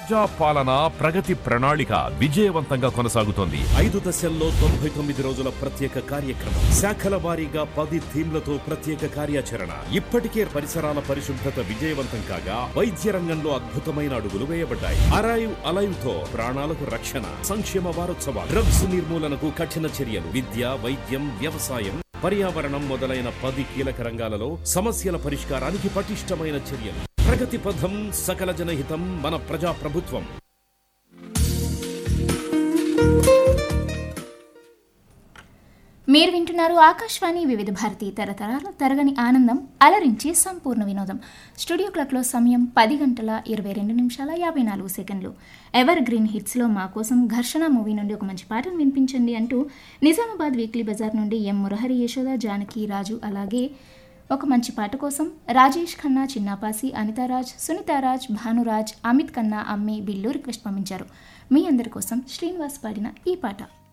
ప్రజా పాలన ప్రగతి ప్రణాళిక విజయవంతంగా కొనసాగుతోంది ఐదు దశల్లో తొంభై తొమ్మిది రోజుల ప్రత్యేక కార్యక్రమం శాఖల వారీగా పది థీమ్లతో ప్రత్యేక కార్యాచరణ ఇప్పటికే పరిసరాల పరిశుభ్రత విజయవంతం కాగా వైద్య రంగంలో అద్భుతమైన అడుగులు వేయబడ్డాయి అరైవ్ అలైవ్ తో ప్రాణాలకు రక్షణ సంక్షేమ వారోత్సవాలు డ్రగ్స్ నిర్మూలనకు కఠిన చర్యలు విద్య వైద్యం వ్యవసాయం పర్యావరణం మొదలైన పది కీలక రంగాలలో సమస్యల పరిష్కారానికి పటిష్టమైన చర్యలు ప్రగతి పథం సకల జనహితం మన ప్రజా ప్రభుత్వం మీరు వింటున్నారు ఆకాశవాణి వివిధ భారతి తరతరాల తరగని ఆనందం అలరించి సంపూర్ణ వినోదం స్టూడియో క్లాక్లో సమయం పది గంటల ఇరవై రెండు నిమిషాల యాభై నాలుగు సెకండ్లు ఎవర్ గ్రీన్ హిట్స్లో మా కోసం ఘర్షణ మూవీ నుండి ఒక మంచి పాటను వినిపించండి అంటూ నిజామాబాద్ వీక్లీ బజార్ నుండి ఎం మురహరి యశోద జానకి రాజు అలాగే ఒక మంచి పాట కోసం రాజేష్ ఖన్నా చిన్నాపాసి అనితారాజ్ సునీతారాజ్ భానురాజ్ అమిత్ ఖన్నా అమ్మి బిల్లు రిక్వెస్ట్ పంపించారు మీ అందరి కోసం శ్రీనివాస్ పాడిన ఈ పాట